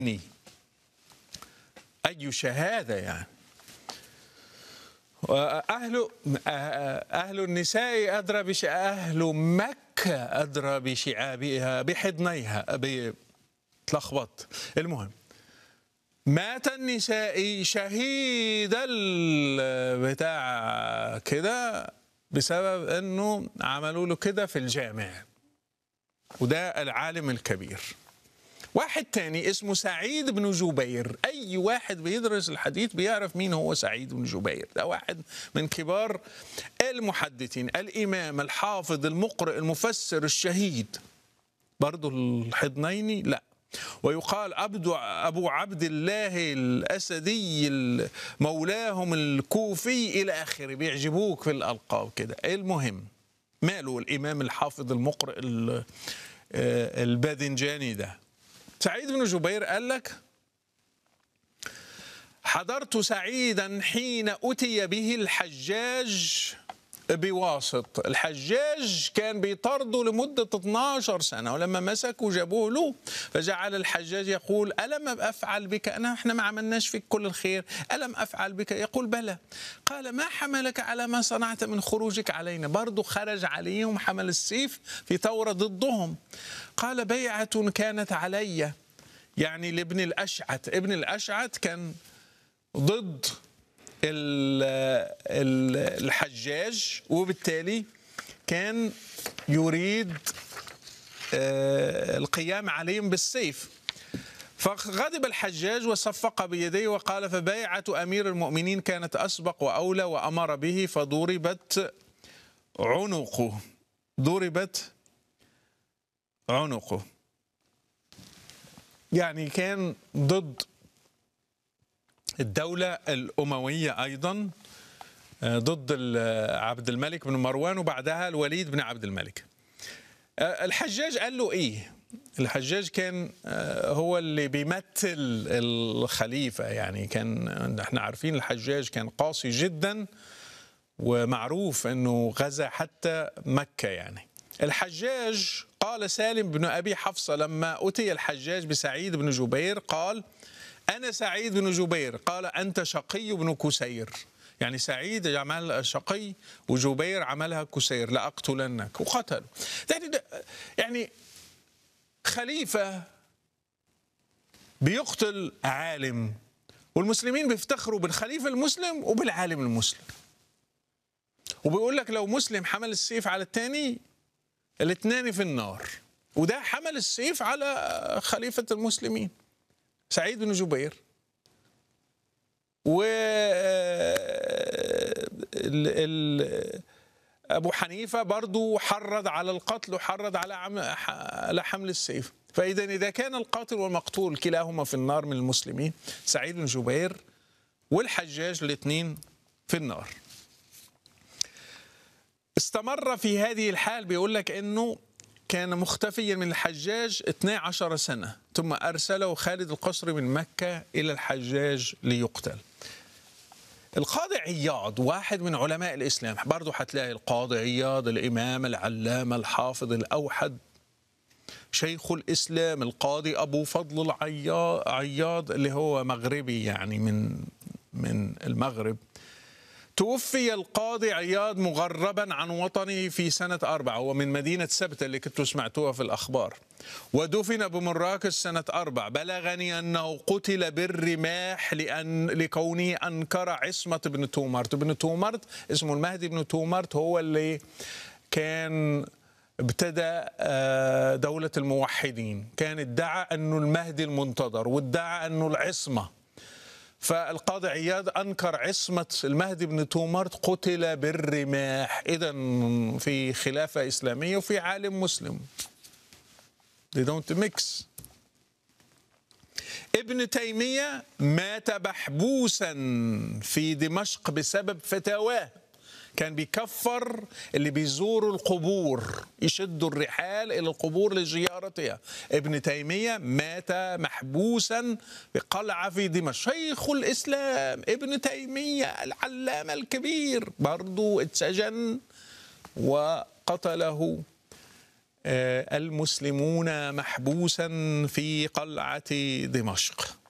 أي شهادة يعني أهل أهل النساء أدرى بش أهل مكة أدرى بشعابها بحضنيها بتلخبط المهم مات النساء شهيد بتاع كده بسبب انه عملوا له كده في الجامع وده العالم الكبير واحد تاني اسمه سعيد بن جبير أي واحد بيدرس الحديث بيعرف مين هو سعيد بن جبير ده واحد من كبار المحدثين الإمام الحافظ المقرئ المفسر الشهيد برضو الحضنيني لا ويقال أبدو أبو عبد الله الأسدي مولاهم الكوفي إلى آخره بيعجبوك في الألقاب كده المهم ماله الإمام الحافظ المقرئ الباذنجاني ده سعيد بن جبير قال لك حضرت سعيدا حين أتي به الحجاج بواسط الحجاج كان بيطرده لمدة 12 سنة ولما مسكوا جابوه له فجعل الحجاج يقول ألم أفعل بك أنا إحنا ما عملناش فيك كل الخير ألم أفعل بك يقول بلى قال ما حملك على ما صنعت من خروجك علينا برضه خرج عليهم حمل السيف في ثورة ضدهم قال بيعة كانت علي يعني لابن الأشعث ابن الأشعث كان ضد الحجاج وبالتالي كان يريد القيام عليهم بالسيف فغضب الحجاج وصفق بيديه وقال فبيعة أمير المؤمنين كانت أسبق وأولى وأمر به فضربت عنقه ضربت عنقه يعني كان ضد الدولة الأموية أيضا ضد عبد الملك بن مروان وبعدها الوليد بن عبد الملك الحجاج قال له إيه الحجاج كان هو اللي بيمثل الخليفة يعني كان احنا عارفين الحجاج كان قاسي جدا ومعروف انه غزا حتى مكة يعني الحجاج قال سالم بن أبي حفصة لما أتي الحجاج بسعيد بن جبير قال أنا سعيد بن جبير قال أنت شقي بن كسير يعني سعيد عمل شقي وجبير عملها كسير لأقتلنك وقتلوا يعني خليفة بيقتل عالم والمسلمين بيفتخروا بالخليفة المسلم وبالعالم المسلم وبيقول لك لو مسلم حمل السيف على الثاني الاثنين في النار وده حمل السيف على خليفة المسلمين سعيد بن جبير و ال... ابو حنيفه برضو حرض على القتل وحرض على عم... على حمل السيف فاذا اذا كان القاتل والمقتول كلاهما في النار من المسلمين سعيد بن جبير والحجاج الاثنين في النار استمر في هذه الحال بيقول لك انه كان مختفيا من الحجاج 12 سنة ثم أرسله خالد القصري من مكة إلى الحجاج ليقتل القاضي عياض واحد من علماء الإسلام برضه هتلاقي القاضي عياض الإمام العلامة الحافظ الأوحد شيخ الإسلام القاضي أبو فضل العياض اللي هو مغربي يعني من من المغرب توفي القاضي عياض مغربا عن وطنه في سنة أربعة هو من مدينة سبتة اللي كنتوا سمعتوها في الأخبار ودفن بمراكش سنة أربع بلغني أنه قتل بالرماح لأن لكونه أنكر عصمة ابن تومرت ابن تومرت اسمه المهدي بن تومرت هو اللي كان ابتدى دولة الموحدين كان ادعى أنه المهدي المنتظر وادعى أنه العصمة فالقاضي عياد انكر عصمه المهدي بن تومرت قتل بالرماح اذا في خلافه اسلاميه وفي عالم مسلم they don't mix ابن تيميه مات محبوسا في دمشق بسبب فتاواه كان بيكفر اللي بيزوروا القبور يشدوا الرحال إلى القبور لزيارتها ابن تيمية مات محبوسا بقلعة في دمشق شيخ الإسلام ابن تيمية العلامة الكبير برضو اتسجن وقتله آه، المسلمون محبوسا في قلعة دمشق